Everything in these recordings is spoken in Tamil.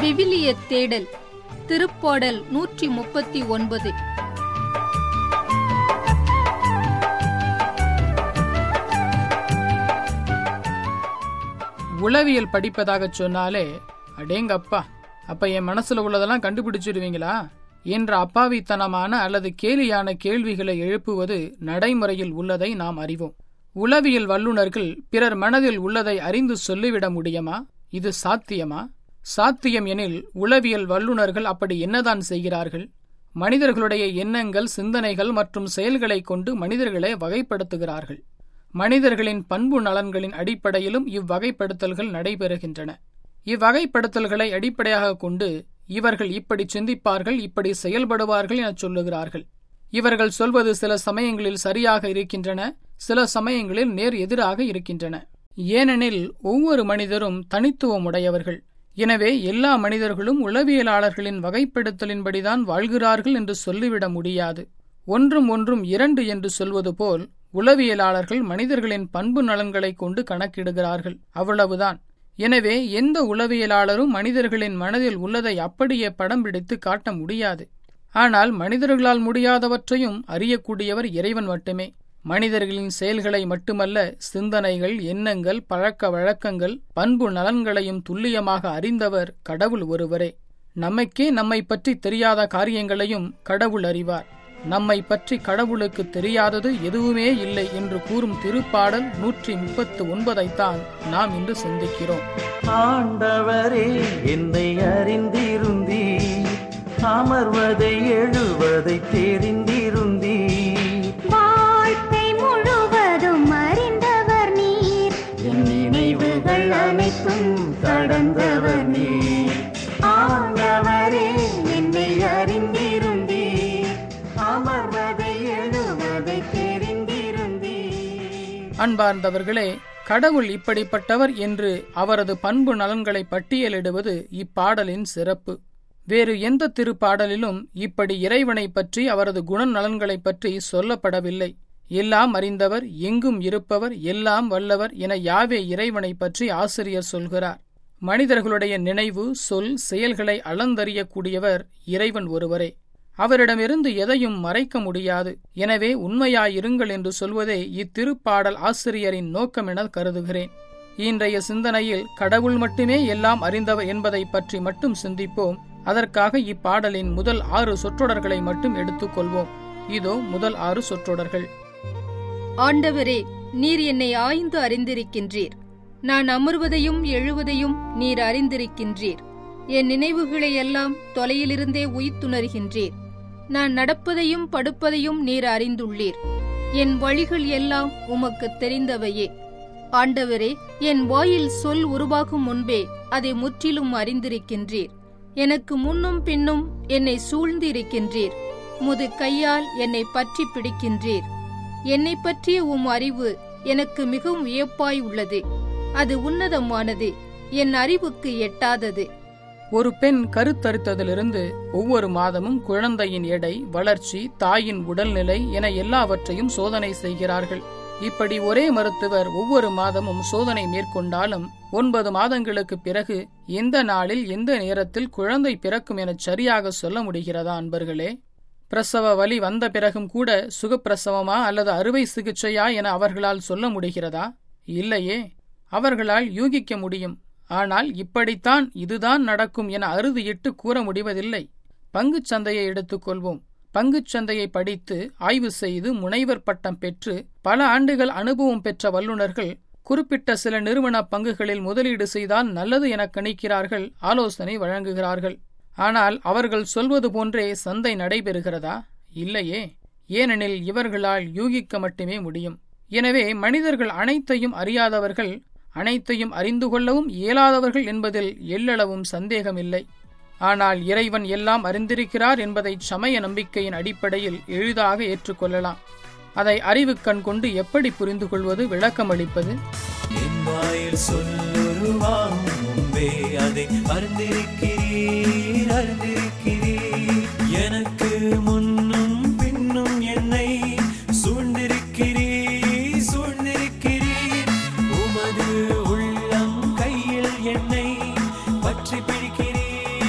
விவிலிய தேடல் திருப்பாடல் நூற்றி முப்பத்தி ஒன்பது உளவியல் படிப்பதாகச் சொன்னாலே அடேங்கப்பா அப்ப என் மனசுல உள்ளதெல்லாம் கண்டுபிடிச்சிடுவீங்களா என்ற அப்பாவித்தனமான அல்லது கேலியான கேள்விகளை எழுப்புவது நடைமுறையில் உள்ளதை நாம் அறிவோம் உளவியல் வல்லுநர்கள் பிறர் மனதில் உள்ளதை அறிந்து சொல்லிவிட முடியுமா இது சாத்தியமா சாத்தியம் எனில் உளவியல் வல்லுநர்கள் அப்படி என்னதான் செய்கிறார்கள் மனிதர்களுடைய எண்ணங்கள் சிந்தனைகள் மற்றும் செயல்களை கொண்டு மனிதர்களை வகைப்படுத்துகிறார்கள் மனிதர்களின் பண்பு நலன்களின் அடிப்படையிலும் இவ்வகைப்படுத்தல்கள் நடைபெறுகின்றன இவ்வகைப்படுத்தல்களை அடிப்படையாக கொண்டு இவர்கள் இப்படி சிந்திப்பார்கள் இப்படி செயல்படுவார்கள் என சொல்லுகிறார்கள் இவர்கள் சொல்வது சில சமயங்களில் சரியாக இருக்கின்றன சில சமயங்களில் நேர் எதிராக இருக்கின்றன ஏனெனில் ஒவ்வொரு மனிதரும் தனித்துவம் உடையவர்கள் எனவே எல்லா மனிதர்களும் உளவியலாளர்களின் வகைப்படுத்தலின்படிதான் வாழ்கிறார்கள் என்று சொல்லிவிட முடியாது ஒன்றும் ஒன்றும் இரண்டு என்று சொல்வது போல் உளவியலாளர்கள் மனிதர்களின் பண்பு நலன்களை கொண்டு கணக்கிடுகிறார்கள் அவ்வளவுதான் எனவே எந்த உளவியலாளரும் மனிதர்களின் மனதில் உள்ளதை அப்படியே படம் பிடித்து காட்ட முடியாது ஆனால் மனிதர்களால் முடியாதவற்றையும் அறியக்கூடியவர் இறைவன் மட்டுமே மனிதர்களின் செயல்களை மட்டுமல்ல சிந்தனைகள் எண்ணங்கள் பழக்க வழக்கங்கள் பண்பு நலன்களையும் துல்லியமாக அறிந்தவர் கடவுள் ஒருவரே நமக்கே நம்மை பற்றி தெரியாத காரியங்களையும் கடவுள் அறிவார் நம்மை பற்றி கடவுளுக்கு தெரியாதது எதுவுமே இல்லை என்று கூறும் திருப்பாடல் நூற்றி முப்பத்து ஒன்பதைத்தான் நாம் இன்று சிந்திக்கிறோம் ஆண்டவரே என்னை அறிந்திருந்தீர் அமர்வதை எழுவதை தெரிந்திருந்தீர் வாழ்க்கை முழுவதும் அறிந்தவர் நீர் என் நினைவுகள் அனைத்தும் கடந்தவர் நீர் ஆண்டவரே என்னை அறிந்திருந்தீர் அமர்வதை எழுவதை தெரிந்திருந்தீர் அன்பார்ந்தவர்களே கடவுள் இப்படிப்பட்டவர் என்று அவரது பண்பு நலன்களை பட்டியலிடுவது இப்பாடலின் சிறப்பு வேறு எந்த திருப்பாடலிலும் இப்படி இறைவனை பற்றி அவரது குணநலன்களைப் பற்றி சொல்லப்படவில்லை எல்லாம் அறிந்தவர் எங்கும் இருப்பவர் எல்லாம் வல்லவர் என யாவே இறைவனை பற்றி ஆசிரியர் சொல்கிறார் மனிதர்களுடைய நினைவு சொல் செயல்களை அளந்தறியக்கூடியவர் இறைவன் ஒருவரே அவரிடமிருந்து எதையும் மறைக்க முடியாது எனவே உண்மையாயிருங்கள் என்று சொல்வதே இத்திருப்பாடல் ஆசிரியரின் நோக்கம் என கருதுகிறேன் இன்றைய சிந்தனையில் கடவுள் மட்டுமே எல்லாம் அறிந்தவர் என்பதை பற்றி மட்டும் சிந்திப்போம் அதற்காக இப்பாடலின் முதல் ஆறு சொற்றொடர்களை மட்டும் எடுத்துக்கொள்வோம் இதோ முதல் ஆறு சொற்றொடர்கள் ஆண்டவரே நீர் என்னை ஆய்ந்து அறிந்திருக்கின்றீர் நான் அமர்வதையும் எழுவதையும் நீர் அறிந்திருக்கின்றீர் என் நினைவுகளை எல்லாம் தொலையிலிருந்தே உயிர்த்துணர்கின்றீர் நான் நடப்பதையும் படுப்பதையும் நீர் அறிந்துள்ளீர் என் வழிகள் எல்லாம் உமக்கு தெரிந்தவையே ஆண்டவரே என் வாயில் சொல் உருவாகும் முன்பே அதை முற்றிலும் அறிந்திருக்கின்றீர் எனக்கு முன்னும் பின்னும் என்னை சூழ்ந்திருக்கின்றீர் முது கையால் என்னை பற்றி பிடிக்கின்றீர் என்னை பற்றிய உம் அறிவு எனக்கு மிகவும் வியப்பாய் உள்ளது அது உன்னதமானது என் அறிவுக்கு எட்டாதது ஒரு பெண் கருத்தரித்ததிலிருந்து ஒவ்வொரு மாதமும் குழந்தையின் எடை வளர்ச்சி தாயின் உடல்நிலை என எல்லாவற்றையும் சோதனை செய்கிறார்கள் இப்படி ஒரே மருத்துவர் ஒவ்வொரு மாதமும் சோதனை மேற்கொண்டாலும் ஒன்பது மாதங்களுக்கு பிறகு எந்த நாளில் எந்த நேரத்தில் குழந்தை பிறக்கும் என சரியாக சொல்ல முடிகிறதா அன்பர்களே பிரசவ வலி வந்த பிறகும் கூட சுகப்பிரசவமா அல்லது அறுவை சிகிச்சையா என அவர்களால் சொல்ல முடிகிறதா இல்லையே அவர்களால் யூகிக்க முடியும் ஆனால் இப்படித்தான் இதுதான் நடக்கும் என அறுதியிட்டு கூற முடிவதில்லை பங்குச் சந்தையை எடுத்துக்கொள்வோம் பங்குச் சந்தையை படித்து ஆய்வு செய்து முனைவர் பட்டம் பெற்று பல ஆண்டுகள் அனுபவம் பெற்ற வல்லுநர்கள் குறிப்பிட்ட சில நிறுவன பங்குகளில் முதலீடு செய்தால் நல்லது என கணிக்கிறார்கள் ஆலோசனை வழங்குகிறார்கள் ஆனால் அவர்கள் சொல்வது போன்றே சந்தை நடைபெறுகிறதா இல்லையே ஏனெனில் இவர்களால் யூகிக்க மட்டுமே முடியும் எனவே மனிதர்கள் அனைத்தையும் அறியாதவர்கள் அனைத்தையும் அறிந்து கொள்ளவும் இயலாதவர்கள் என்பதில் எள்ளளவும் சந்தேகமில்லை ஆனால் இறைவன் எல்லாம் அறிந்திருக்கிறார் என்பதை சமய நம்பிக்கையின் அடிப்படையில் எளிதாக ஏற்றுக்கொள்ளலாம் அதை அறிவுக்கண் கொண்டு எப்படி புரிந்து கொள்வது விளக்கமளிப்பது என் வாயில் சொல்லுருவாகும் முன்பே அதை அறிந்திருக்கிறீர் அறிந்திருக்கிறீர் எனக்கு முன்னும் பின்னும் என்னை சூழ்ந்திருக்கிறீர் சூழ்ந்திருக்கிறீர் உமது உள்ளம் கையில் என்னை பற்றி பிடிக்கிறீர்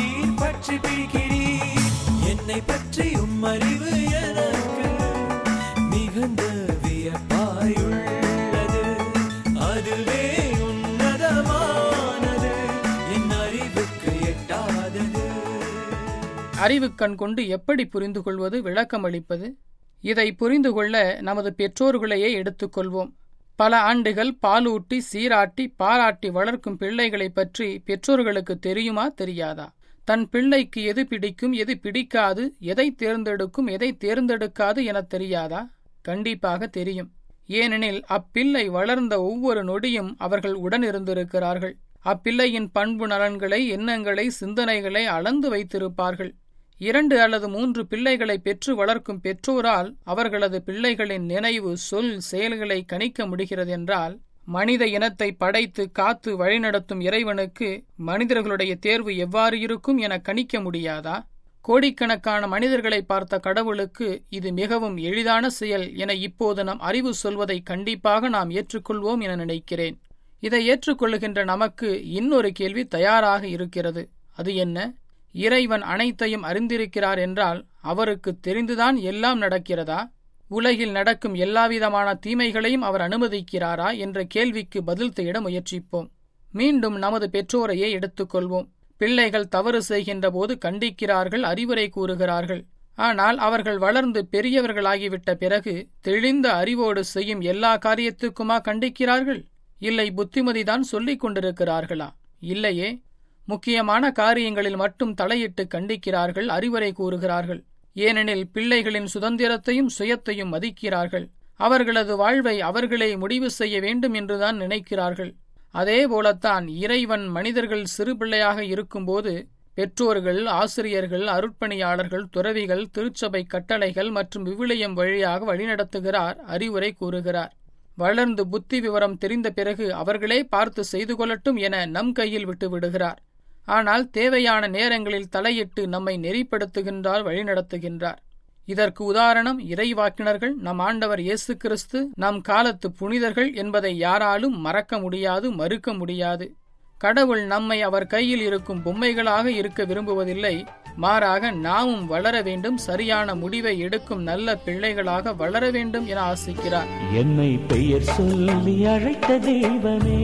அறிவுக்கண் கொண்டு எப்படி புரிந்து கொள்வது விளக்கமளிப்பது இதை புரிந்து கொள்ள நமது பெற்றோர்களையே எடுத்துக்கொள்வோம் பல ஆண்டுகள் பாலூட்டி சீராட்டி பாராட்டி வளர்க்கும் பிள்ளைகளைப் பற்றி பெற்றோர்களுக்கு தெரியுமா தெரியாதா தன் பிள்ளைக்கு எது பிடிக்கும் எது பிடிக்காது எதை தேர்ந்தெடுக்கும் எதை தேர்ந்தெடுக்காது எனத் தெரியாதா கண்டிப்பாக தெரியும் ஏனெனில் அப்பிள்ளை வளர்ந்த ஒவ்வொரு நொடியும் அவர்கள் உடனிருந்திருக்கிறார்கள் அப்பிள்ளையின் பண்பு நலன்களை எண்ணங்களை சிந்தனைகளை அளந்து வைத்திருப்பார்கள் இரண்டு அல்லது மூன்று பிள்ளைகளை பெற்று வளர்க்கும் பெற்றோரால் அவர்களது பிள்ளைகளின் நினைவு சொல் செயல்களை கணிக்க முடிகிறதென்றால் மனித இனத்தை படைத்து காத்து வழிநடத்தும் இறைவனுக்கு மனிதர்களுடைய தேர்வு எவ்வாறு இருக்கும் என கணிக்க முடியாதா கோடிக்கணக்கான மனிதர்களை பார்த்த கடவுளுக்கு இது மிகவும் எளிதான செயல் என இப்போது நம் அறிவு சொல்வதை கண்டிப்பாக நாம் ஏற்றுக்கொள்வோம் என நினைக்கிறேன் இதை ஏற்றுக்கொள்ளுகின்ற நமக்கு இன்னொரு கேள்வி தயாராக இருக்கிறது அது என்ன இறைவன் அனைத்தையும் அறிந்திருக்கிறார் என்றால் அவருக்கு தெரிந்துதான் எல்லாம் நடக்கிறதா உலகில் நடக்கும் எல்லாவிதமான தீமைகளையும் அவர் அனுமதிக்கிறாரா என்ற கேள்விக்கு பதில் தேட முயற்சிப்போம் மீண்டும் நமது பெற்றோரையே எடுத்துக்கொள்வோம் பிள்ளைகள் தவறு செய்கின்ற போது கண்டிக்கிறார்கள் அறிவுரை கூறுகிறார்கள் ஆனால் அவர்கள் வளர்ந்து பெரியவர்களாகிவிட்ட பிறகு தெளிந்த அறிவோடு செய்யும் எல்லா காரியத்துக்குமா கண்டிக்கிறார்கள் இல்லை புத்திமதிதான் சொல்லிக் கொண்டிருக்கிறார்களா இல்லையே முக்கியமான காரியங்களில் மட்டும் தலையிட்டு கண்டிக்கிறார்கள் அறிவுரை கூறுகிறார்கள் ஏனெனில் பிள்ளைகளின் சுதந்திரத்தையும் சுயத்தையும் மதிக்கிறார்கள் அவர்களது வாழ்வை அவர்களே முடிவு செய்ய வேண்டும் என்றுதான் நினைக்கிறார்கள் அதே போலத்தான் இறைவன் மனிதர்கள் சிறு பிள்ளையாக இருக்கும்போது பெற்றோர்கள் ஆசிரியர்கள் அருட்பணியாளர்கள் துறவிகள் திருச்சபை கட்டளைகள் மற்றும் விவிலியம் வழியாக வழிநடத்துகிறார் அறிவுரை கூறுகிறார் வளர்ந்து புத்தி விவரம் தெரிந்த பிறகு அவர்களே பார்த்து செய்து கொள்ளட்டும் என நம் கையில் விட்டு விடுகிறார் ஆனால் தேவையான நேரங்களில் தலையிட்டு நம்மை நெறிப்படுத்துகின்றார் வழிநடத்துகின்றார் இதற்கு உதாரணம் இறைவாக்கினர்கள் நம் ஆண்டவர் இயேசு கிறிஸ்து நம் காலத்து புனிதர்கள் என்பதை யாராலும் மறக்க முடியாது மறுக்க முடியாது கடவுள் நம்மை அவர் கையில் இருக்கும் பொம்மைகளாக இருக்க விரும்புவதில்லை மாறாக நாமும் வளர வேண்டும் சரியான முடிவை எடுக்கும் நல்ல பிள்ளைகளாக வளர வேண்டும் என ஆசிக்கிறார் என்னை பெயர் சொல்லி அழைத்த தெய்வமே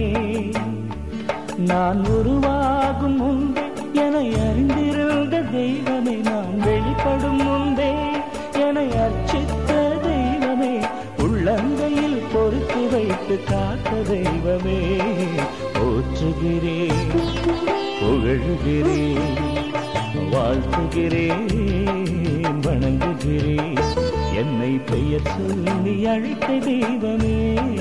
நான் உருவாகும் முன்பே என அறிந்திருந்த தெய்வமே நான் வெளிப்படும் முன்பே என அர்ச்சித்த தெய்வமே உள்ளங்கையில் பொறுத்து வைத்து காத்த தெய்வமே போற்றுகிறேன் புகழுகிறேன் வாழ்த்துகிறேன் வணங்குகிறேன் என்னை பெயர் சொல்லி அழைத்த தெய்வமே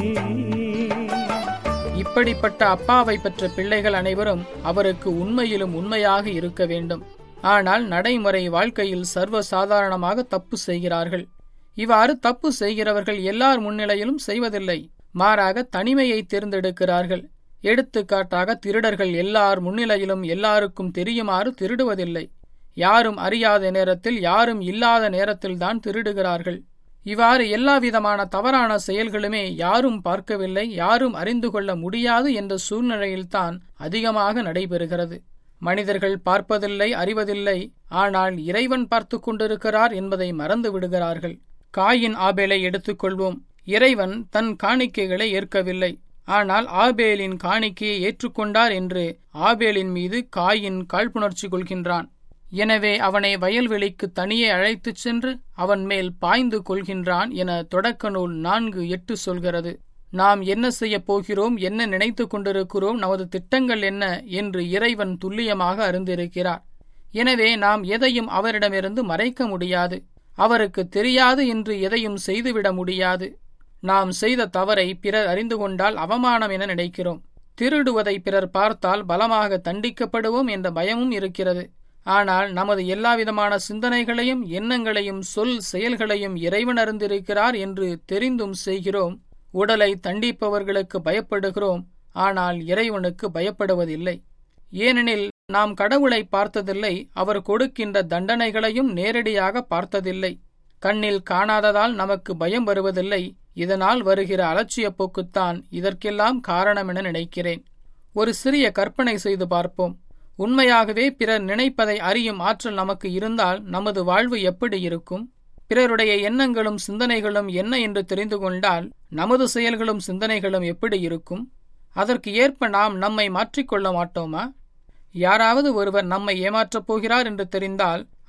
இப்படிப்பட்ட அப்பாவை பெற்ற பிள்ளைகள் அனைவரும் அவருக்கு உண்மையிலும் உண்மையாக இருக்க வேண்டும் ஆனால் நடைமுறை வாழ்க்கையில் சர்வ சாதாரணமாக தப்பு செய்கிறார்கள் இவ்வாறு தப்பு செய்கிறவர்கள் எல்லார் முன்னிலையிலும் செய்வதில்லை மாறாக தனிமையை தேர்ந்தெடுக்கிறார்கள் எடுத்துக்காட்டாக திருடர்கள் எல்லார் முன்னிலையிலும் எல்லாருக்கும் தெரியுமாறு திருடுவதில்லை யாரும் அறியாத நேரத்தில் யாரும் இல்லாத நேரத்தில்தான் திருடுகிறார்கள் இவ்வாறு எல்லாவிதமான தவறான செயல்களுமே யாரும் பார்க்கவில்லை யாரும் அறிந்து கொள்ள முடியாது என்ற சூழ்நிலையில்தான் அதிகமாக நடைபெறுகிறது மனிதர்கள் பார்ப்பதில்லை அறிவதில்லை ஆனால் இறைவன் பார்த்து கொண்டிருக்கிறார் என்பதை மறந்து விடுகிறார்கள் காயின் ஆபேலை எடுத்துக்கொள்வோம் இறைவன் தன் காணிக்கைகளை ஏற்கவில்லை ஆனால் ஆபேலின் காணிக்கையை ஏற்றுக்கொண்டார் என்று ஆபேலின் மீது காயின் காழ்ப்புணர்ச்சி கொள்கின்றான் எனவே அவனை வயல்வெளிக்கு தனியே அழைத்துச் சென்று அவன் மேல் பாய்ந்து கொள்கின்றான் என தொடக்க நூல் நான்கு எட்டு சொல்கிறது நாம் என்ன செய்யப் போகிறோம் என்ன நினைத்துக் கொண்டிருக்கிறோம் நமது திட்டங்கள் என்ன என்று இறைவன் துல்லியமாக அறிந்திருக்கிறார் எனவே நாம் எதையும் அவரிடமிருந்து மறைக்க முடியாது அவருக்கு தெரியாது என்று எதையும் செய்துவிட முடியாது நாம் செய்த தவறை பிறர் அறிந்து கொண்டால் அவமானம் என நினைக்கிறோம் திருடுவதை பிறர் பார்த்தால் பலமாக தண்டிக்கப்படுவோம் என்ற பயமும் இருக்கிறது ஆனால் நமது எல்லாவிதமான சிந்தனைகளையும் எண்ணங்களையும் சொல் செயல்களையும் இறைவன் அறிந்திருக்கிறார் என்று தெரிந்தும் செய்கிறோம் உடலை தண்டிப்பவர்களுக்கு பயப்படுகிறோம் ஆனால் இறைவனுக்கு பயப்படுவதில்லை ஏனெனில் நாம் கடவுளை பார்த்ததில்லை அவர் கொடுக்கின்ற தண்டனைகளையும் நேரடியாக பார்த்ததில்லை கண்ணில் காணாததால் நமக்கு பயம் வருவதில்லை இதனால் வருகிற அலட்சிய போக்குத்தான் இதற்கெல்லாம் காரணம் என நினைக்கிறேன் ஒரு சிறிய கற்பனை செய்து பார்ப்போம் உண்மையாகவே பிறர் நினைப்பதை அறியும் ஆற்றல் நமக்கு இருந்தால் நமது வாழ்வு எப்படி இருக்கும் பிறருடைய எண்ணங்களும் சிந்தனைகளும் என்ன என்று தெரிந்து கொண்டால் நமது செயல்களும் சிந்தனைகளும் எப்படி இருக்கும் அதற்கு ஏற்ப நாம் நம்மை மாற்றிக்கொள்ள மாட்டோமா யாராவது ஒருவர் நம்மை ஏமாற்றப் போகிறார் என்று தெரிந்தால்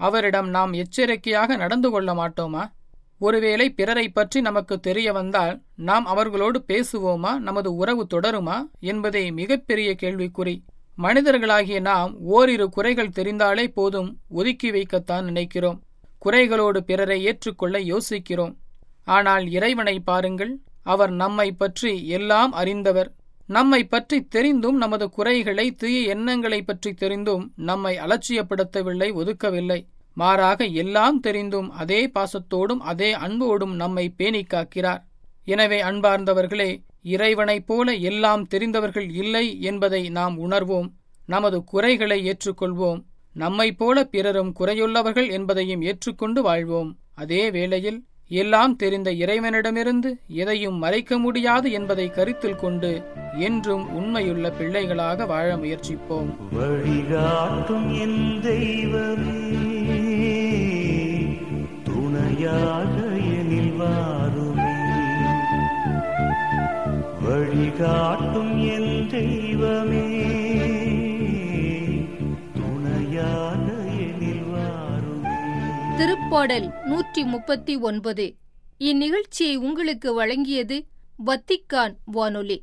அவரிடம் நாம் எச்சரிக்கையாக நடந்து கொள்ள மாட்டோமா ஒருவேளை பிறரை பற்றி நமக்கு தெரிய வந்தால் நாம் அவர்களோடு பேசுவோமா நமது உறவு தொடருமா என்பதே மிகப்பெரிய கேள்விக்குறி மனிதர்களாகிய நாம் ஓரிரு குறைகள் தெரிந்தாலே போதும் ஒதுக்கி வைக்கத்தான் நினைக்கிறோம் குறைகளோடு பிறரை ஏற்றுக்கொள்ள யோசிக்கிறோம் ஆனால் இறைவனை பாருங்கள் அவர் நம்மை பற்றி எல்லாம் அறிந்தவர் நம்மை பற்றி தெரிந்தும் நமது குறைகளை தீய எண்ணங்களை பற்றி தெரிந்தும் நம்மை அலட்சியப்படுத்தவில்லை ஒதுக்கவில்லை மாறாக எல்லாம் தெரிந்தும் அதே பாசத்தோடும் அதே அன்போடும் நம்மை பேணிக் காக்கிறார் எனவே அன்பார்ந்தவர்களே இறைவனைப் போல எல்லாம் தெரிந்தவர்கள் இல்லை என்பதை நாம் உணர்வோம் நமது குறைகளை ஏற்றுக்கொள்வோம் நம்மைப் போல பிறரும் குறையுள்ளவர்கள் என்பதையும் ஏற்றுக்கொண்டு வாழ்வோம் அதே வேளையில் எல்லாம் தெரிந்த இறைவனிடமிருந்து எதையும் மறைக்க முடியாது என்பதை கருத்தில் கொண்டு என்றும் உண்மையுள்ள பிள்ளைகளாக வாழ முயற்சிப்போம் வழிகாட்டும் என் தெய்வமே துணையாக எனில் வாருமே வழிகாட்டும் என் தெய்வமே துணையாக எனில் வாருமே திருப்பாடல் நூற்றி முப்பத்தி ஒன்பது இந்நிகழ்ச்சியை உங்களுக்கு வழங்கியது வத்திக்கான் வானொலி